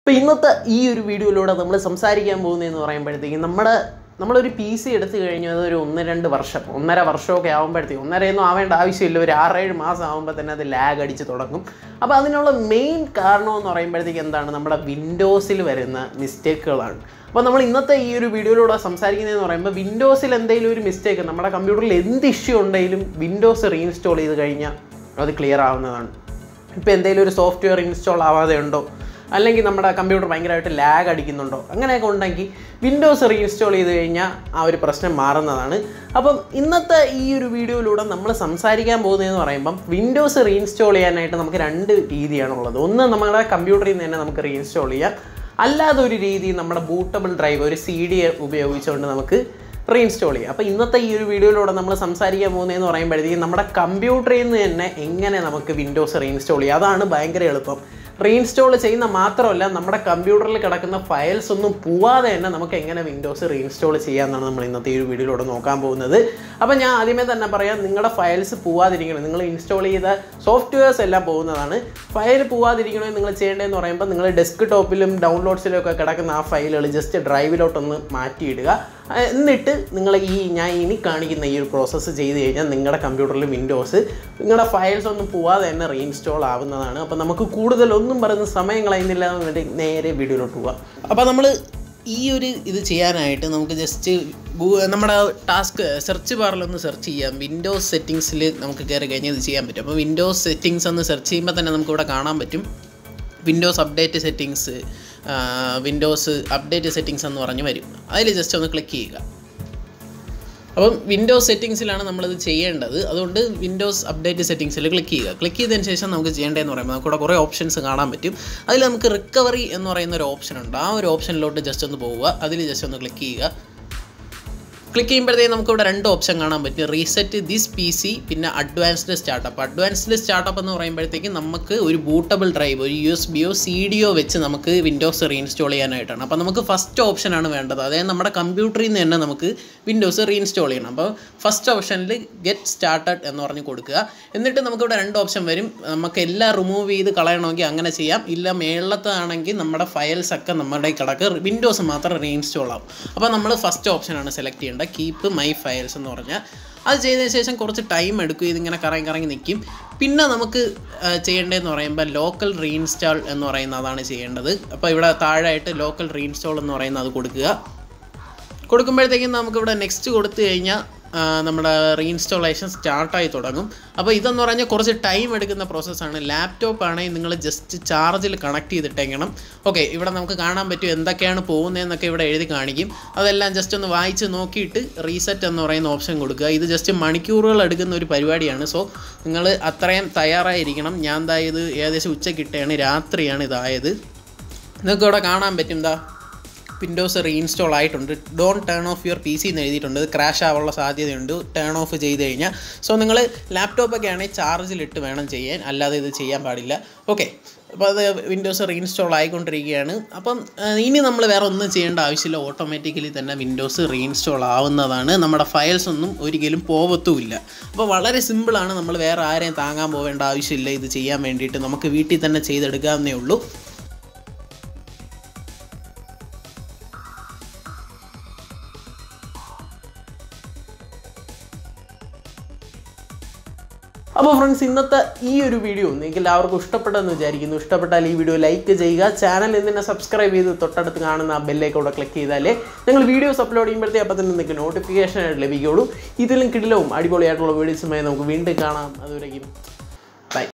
അപ്പോൾ ഇന്നത്തെ ഈ ഒരു വീഡിയോയിലൂടെ നമ്മൾ സംസാരിക്കാൻ പോകുന്നതെന്ന് പറയുമ്പോഴത്തേക്കും നമ്മുടെ നമ്മളൊരു പി സി എടുത്തു കഴിഞ്ഞാൽ ഒരു ഒന്ന് രണ്ട് വർഷം ഒന്നര വർഷമൊക്കെ ആകുമ്പോഴത്തേക്കും ഒന്നരയൊന്നും ആവേണ്ട ആവശ്യമില്ല ഒരു ആറേഴ് മാസം ആകുമ്പോൾ തന്നെ അത് ലാഗ് അടിച്ച് തുടങ്ങും അപ്പോൾ അതിനുള്ള മെയിൻ കാരണം എന്ന് പറയുമ്പോഴത്തേക്ക് എന്താണ് നമ്മുടെ വിൻഡോസിൽ വരുന്ന മിസ്റ്റേക്കുകളാണ് അപ്പോൾ നമ്മൾ ഇന്നത്തെ ഈ ഒരു വീഡിയോയിലൂടെ സംസാരിക്കുന്നതെന്ന് പറയുമ്പോൾ വിൻഡോസിൽ എന്തെങ്കിലും ഒരു മിസ്റ്റേക്ക് നമ്മുടെ കമ്പ്യൂട്ടറിൽ എന്ത് ഇഷ്യൂ ഉണ്ടെങ്കിലും വിൻഡോസ് റീഇൻസ്റ്റാൾ ചെയ്ത് കഴിഞ്ഞാൽ അത് ക്ലിയർ ആവുന്നതാണ് ഇപ്പോൾ എന്തെങ്കിലും ഒരു സോഫ്റ്റ്വെയർ ഇൻസ്റ്റാൾ ആവാതെ ഉണ്ടോ അല്ലെങ്കിൽ നമ്മുടെ കമ്പ്യൂട്ടർ ഭയങ്കരമായിട്ട് ലാഗ് അടിക്കുന്നുണ്ടോ അങ്ങനെയൊക്കെ ഉണ്ടെങ്കിൽ വിൻഡോസ് റീഇൻസ്റ്റാൾ ചെയ്ത് കഴിഞ്ഞാൽ ആ ഒരു പ്രശ്നം മാറുന്നതാണ് അപ്പം ഇന്നത്തെ ഈ ഒരു വീഡിയോയിലൂടെ നമ്മൾ സംസാരിക്കാൻ പോകുന്നതെന്ന് പറയുമ്പം വിൻഡോസ് റീഇൻസ്റ്റാൾ ചെയ്യാനായിട്ട് നമുക്ക് രണ്ട് രീതിയാണുള്ളത് ഒന്ന് നമ്മുടെ കമ്പ്യൂട്ടറിൽ നിന്ന് തന്നെ നമുക്ക് റീഇൻസ്റ്റാൾ ചെയ്യാം അല്ലാതെ ഒരു രീതി നമ്മുടെ ബൂട്ടബിൾ ഡ്രൈവ് ഒരു സി ഡി ഉപയോഗിച്ചുകൊണ്ട് നമുക്ക് റീഇൻസ്റ്റാൾ ചെയ്യാം അപ്പോൾ ഇന്നത്തെ ഈ ഒരു വീഡിയോയിലൂടെ നമ്മൾ സംസാരിക്കാൻ പോകുന്നതെന്ന് പറയുമ്പോഴത്തേക്കും നമ്മുടെ കമ്പ്യൂട്ടറിൽ നിന്ന് തന്നെ എങ്ങനെ നമുക്ക് വിൻഡോസ് റീഇൻസ്റ്റാൾ ചെയ്യാം അതാണ് ഭയങ്കര എളുപ്പം റീഇൻസ്റ്റാൾ ചെയ്യുന്ന മാത്രമല്ല നമ്മുടെ കമ്പ്യൂട്ടറിൽ കിടക്കുന്ന ഫയൽസ് ഒന്നും പോവാതെ തന്നെ നമുക്ക് എങ്ങനെ വിൻഡോസ് റീഇൻസ്റ്റാൾ ചെയ്യാമെന്നാണ് നമ്മൾ ഇന്നത്തെ ഈ ഒരു വീഡിയോയിലൂടെ നോക്കാൻ പോകുന്നത് അപ്പോൾ ഞാൻ ആദ്യമേ തന്നെ പറയാം നിങ്ങളുടെ ഫയൽസ് പോവാതിരിക്കണം നിങ്ങൾ ഇൻസ്റ്റാൾ ചെയ്ത സോഫ്റ്റ്വെയർസ് എല്ലാം പോകുന്നതാണ് ഫയൽ പോവാതിരിക്കണമെങ്കിൽ നിങ്ങൾ ചെയ്യേണ്ടതെന്ന് പറയുമ്പോൾ നിങ്ങൾ ഡെസ്ക് ടോപ്പിലും ഡൗൺലോഡ്സിലും ഒക്കെ കിടക്കുന്ന ആ ഫയലുകൾ ജസ്റ്റ് ഡ്രൈവിലോട്ടൊന്ന് മാറ്റിയിടുക എന്നിട്ട് നിങ്ങൾ ഈ ഞാൻ ഇനി കാണിക്കുന്ന ഈ ഒരു പ്രോസസ്സ് ചെയ്ത് കഴിഞ്ഞാൽ നിങ്ങളുടെ കമ്പ്യൂട്ടറിൽ വിൻഡോസ് നിങ്ങളുടെ ഫയൽസ് ഒന്നും പോവാതെ തന്നെ റീഇൻസ്റ്റാൾ ആവുന്നതാണ് അപ്പോൾ നമുക്ക് കൂടുതലൊന്നും പറയുന്ന സമയം കളയുന്നില്ല എന്നിട്ട് നേരെ വീഡിയോയിലോട്ട് പോവാം അപ്പോൾ നമ്മൾ ഈ ഒരു ഇത് ചെയ്യാനായിട്ട് നമുക്ക് ജസ്റ്റ് നമ്മുടെ ടാസ്ക് സെർച്ച് ബാറിലൊന്ന് സെർച്ച് ചെയ്യാം വിൻഡോസ് സെറ്റിങ്സിൽ നമുക്ക് കയറി കഴിഞ്ഞാൽ ഇത് ചെയ്യാൻ പറ്റും അപ്പോൾ വിൻഡോസ് സെറ്റിങ്സ് ഒന്ന് സെർച്ച് ചെയ്യുമ്പോൾ തന്നെ നമുക്കിവിടെ കാണാൻ പറ്റും Windows update settings Windows update settings എന്ന് പറഞ്ഞ് വരും അതിൽ ജസ്റ്റ് ഒന്ന് ക്ലിക്ക് ചെയ്യുക അപ്പം വിൻഡോസ് സെറ്റിങ്സിലാണ് നമ്മളിത് ചെയ്യേണ്ടത് അതുകൊണ്ട് വിൻഡോസ് അപ്ഡേറ്റ് സെറ്റിങ്സിൽ ക്ലിക്ക് ചെയ്യുക ക്ലിക്ക് ചെയ്തതിന് ശേഷം നമുക്ക് ചെയ്യേണ്ടതെന്ന് പറയുമ്പോൾ നമുക്കിവിടെ കുറേ ഓപ്ഷൻസ് കാണാൻ പറ്റും അതിൽ നമുക്ക് റിക്കവറി എന്ന് പറയുന്ന ഒരു ഓപ്ഷൻ ഉണ്ട് ആ ഒരു ഓപ്ഷനിലോട്ട് ജസ്റ്റ് ഒന്ന് പോവുക അതിൽ ജസ്റ്റ് ഒന്ന് ക്ലിക്ക് ചെയ്യുക ക്ലിക്ക് ചെയ്യുമ്പോഴത്തേക്കും നമുക്കിവിടെ രണ്ട് ഓപ്ഷൻ കാണാൻ പറ്റും റീസെറ്റ് ദിസ് പി സി പിന്നെ അഡ്വാൻസ്ഡ് സ്റ്റാർട്ടപ്പ് അഡ്വാൻസ്ഡ് സ്റ്റാർട്ടപ്പ് എന്ന് പറയുമ്പോഴത്തേക്കും നമുക്ക് ഒരു ബൂട്ടബിൾ ഡ്രൈവ് ഒരു യു എസ് ബിയോ സി ഡിയോ വെച്ച് നമുക്ക് വിൻഡോസ് റീഇൻസ്റ്റാൾ ചെയ്യാനായിട്ടാണ് അപ്പോൾ നമുക്ക് ഫസ്റ്റ് ഓപ്ഷനാണ് വേണ്ടത് അതായത് നമ്മുടെ കമ്പ്യൂട്ടറിൽ നിന്ന് തന്നെ നമുക്ക് വിൻഡോസ് റീഇൻസ്റ്റാൾ ചെയ്യണം അപ്പോൾ ഫസ്റ്റ് ഓപ്ഷനിൽ ഗെറ്റ് സ്റ്റാർട്ടഡ് എന്ന് പറഞ്ഞ് കൊടുക്കുക എന്നിട്ട് നമുക്കിവിടെ രണ്ട് ഓപ്ഷൻ വരും നമുക്ക് എല്ലാം റിമൂവ് ചെയ്ത് കളയണമെങ്കിൽ അങ്ങനെ ചെയ്യാം ഇല്ല മേളത്താണെങ്കിൽ നമ്മുടെ ഫയൽസ് ഒക്കെ നമ്മുടെ കിടക്ക് വിൻഡോസ് മാത്രം റീഇൻസ്റ്റാൾ ആവും അപ്പോൾ നമ്മൾ ഫസ്റ്റ് ഓപ്ഷനാണ് സെലക്ട് ചെയ്യേണ്ടത് കീപ്പ് മൈ ഫയൽസ് എന്ന് പറഞ്ഞാൽ അത് ചെയ്തതിന് ശേഷം കുറച്ച് ടൈം എടുക്കും ഇതിങ്ങനെ കറങ്ങി കറങ്ങി നിൽക്കും പിന്നെ നമുക്ക് ചെയ്യേണ്ടതെന്ന് പറയുമ്പോൾ ലോക്കൽ റീഇൻസ്റ്റാൾ എന്ന് പറയുന്ന അതാണ് ചെയ്യേണ്ടത് അപ്പോൾ ഇവിടെ താഴെയായിട്ട് ലോക്കൽ റീഇൻസ്റ്റാൾ എന്ന് പറയുന്നത് അത് കൊടുക്കുക കൊടുക്കുമ്പോഴത്തേക്കും നമുക്കിവിടെ നെക്സ്റ്റ് കൊടുത്തു കഴിഞ്ഞാൽ നമ്മുടെ റീഇൻസ്റ്റാളേഷൻ സ്റ്റാർട്ടായി തുടങ്ങും അപ്പോൾ ഇതെന്ന് പറഞ്ഞാൽ കുറച്ച് ടൈം എടുക്കുന്ന പ്രോസസ്സാണ് ലാപ്ടോപ്പ് ആണെങ്കിൽ നിങ്ങൾ ജസ്റ്റ് ചാർജിൽ കണക്ട് ചെയ്തിട്ടെങ്കിലും ഓക്കെ ഇവിടെ നമുക്ക് കാണാൻ പറ്റും എന്തൊക്കെയാണ് പോകുന്നതെന്നൊക്കെ ഇവിടെ എഴുതി കാണിക്കും അതെല്ലാം ജസ്റ്റ് ഒന്ന് വായിച്ച് നോക്കിയിട്ട് റീസെറ്റ് എന്ന് പറയുന്ന ഓപ്ഷൻ കൊടുക്കുക ഇത് ജസ്റ്റ് മണിക്കൂറുകൾ എടുക്കുന്ന ഒരു പരിപാടിയാണ് സോ നിങ്ങൾ അത്രയും തയ്യാറായിരിക്കണം ഞാൻ എന്താ ഇത് ഏകദേശം ഉച്ചക്കിട്ടാണ് രാത്രിയാണ് ഇതായത് നിങ്ങൾക്ക് ഇവിടെ കാണാൻ പറ്റും എന്താ വിൻഡോസ് റീഇൻസ്റ്റാൾ ആയിട്ടുണ്ട് don't turn off your P C എന്ന് എഴുതിയിട്ടുണ്ട് ഇത് ക്രാഷ് ആവാനുള്ള സാധ്യതയുണ്ട് ടേൺ ഓഫ് ചെയ്ത് കഴിഞ്ഞാൽ സോ നിങ്ങൾ ലാപ്ടോപ്പൊക്കെ ആണെങ്കിൽ ചാർജിലിട്ട് വേണം ചെയ്യാൻ അല്ലാതെ ഇത് ചെയ്യാൻ പാടില്ല ഓക്കെ അപ്പോൾ അത് വിൻഡോസ് റീഇൻസ്റ്റാൾ ആയിക്കൊണ്ടിരിക്കുകയാണ് അപ്പം ഇനി നമ്മൾ വേറെ ഒന്നും ചെയ്യേണ്ട ആവശ്യമില്ല ഓട്ടോമാറ്റിക്കലി തന്നെ വിൻഡോസ് റീഇൻസ്റ്റാൾ ആവുന്നതാണ് നമ്മുടെ ഫയൽസ് ഒന്നും ഒരിക്കലും പോവത്തുമില്ല അപ്പോൾ വളരെ സിമ്പിളാണ് നമ്മൾ വേറെ ആരെയും താങ്ങാൻ പോവേണ്ട ആവശ്യമില്ല ഇത് ചെയ്യാൻ വേണ്ടിയിട്ട് നമുക്ക് വീട്ടിൽ തന്നെ ചെയ്തെടുക്കാവുന്നേ ഉള്ളൂ അപ്പോൾ ഫ്രണ്ട്സ് ഇന്നത്തെ ഈ ഒരു വീഡിയോ നിങ്ങൾക്ക് എല്ലാവർക്കും ഇഷ്ടപ്പെട്ടെന്ന് വിചാരിക്കുന്നു ഇഷ്ടപ്പെട്ടാൽ ഈ വീഡിയോ ലൈക്ക് ചെയ്യുക ചാനൽ എന്തിനെ സബ്സ്ക്രൈബ് ചെയ്ത് തൊട്ടടുത്ത് കാണുന്ന ആ ബെല്ലേക്ക് അവിടെ ക്ലിക്ക് ചെയ്താലേ നിങ്ങൾ വീഡിയോസ് അപ്ലോഡ് ചെയ്യുമ്പോഴത്തേ അപ്പോൾ തന്നെ നിങ്ങൾക്ക് നോട്ടിഫിക്കേഷൻ ലഭിക്കുകയുള്ളൂ ഇതിലും കിടിലവും അടിപൊളിയായിട്ടുള്ള വീഡിയോസുമായി നമുക്ക് വീണ്ടും കാണാം അതുവരെയും